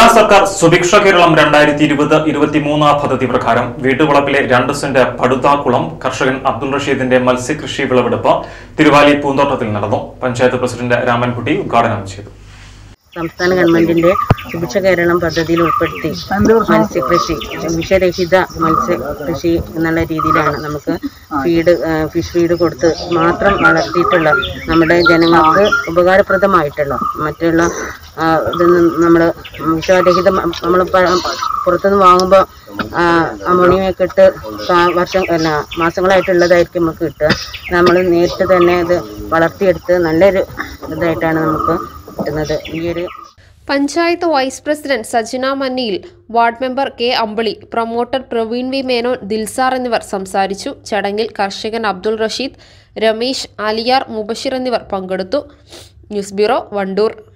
സർക്കാർ സുഭിക്ഷ കേരളം രണ്ടായിരത്തി ഇരുപത് ഇരുപത്തിമൂന്ന് പദ്ധതി പ്രകാരം വീട്ടുവളപ്പിലെ രണ്ട് സെന്റ് പടുതാക്കുളം കർഷകൻ അബ്ദുൾ റഷീദിന്റെ മത്സ്യകൃഷി വിളവെടുപ്പ് തിരുവാലി പൂന്തോട്ടത്തിൽ നടന്നു പഞ്ചായത്ത് പ്രസിഡന്റ് രാമൻകുട്ടി ഉദ്ഘാടനം ചെയ്തു സംസ്ഥാന ഗവൺമെന്റിന്റെ സുഭിക്ഷ കേരളം പദ്ധതിയിൽ ഉൾപ്പെടുത്തി മത്സ്യകൃഷി വിഷരഹിത മത്സ്യകൃഷി എന്നുള്ള രീതിയിലാണ് നമുക്ക് ഫീഡ് ഫിഷ് ഫീഡ് കൊടുത്ത് മാത്രം വളർത്തിയിട്ടുള്ള നമ്മുടെ ജനങ്ങൾക്ക് ഉപകാരപ്രദമായിട്ടുള്ള മറ്റുള്ള ആ, ഇതൊന്നും നമ്മൾ വിഷരഹിത നമ്മൾ പുറത്തുനിന്ന് വാങ്ങുമ്പോൾ അമോണിയൊക്കെ ഇട്ട് കാ- വർഷം അല്ല മാസങ്ങളായിട്ടുള്ളതായിരിക്കും നമുക്ക് കിട്ടുക നമ്മൾ നേരിട്ട് തന്നെ അത് വളർത്തിയെടുത്ത് നല്ലൊരു ഇതായിട്ടാണ് നമുക്ക് കിട്ടുന്നത് ഈ ഒരു പഞ്ചായത്ത് വൈസ് പ്രസിഡന്റ് സജിന മന്നിയിൽ ward member K Ambili promoter Praveen V Menon Dilsar എന്നിവർ സംസാരിച്ചു ചടങ്ങിൽ കർഷകൻ അബ്ദുൾ റഷീദ് രമേശ് അലിയാർ മുബഷിർ എന്നിവർ പങ്കെടുത്തു ന്യൂസ് ബ്യൂറോ വണ്ടൂർ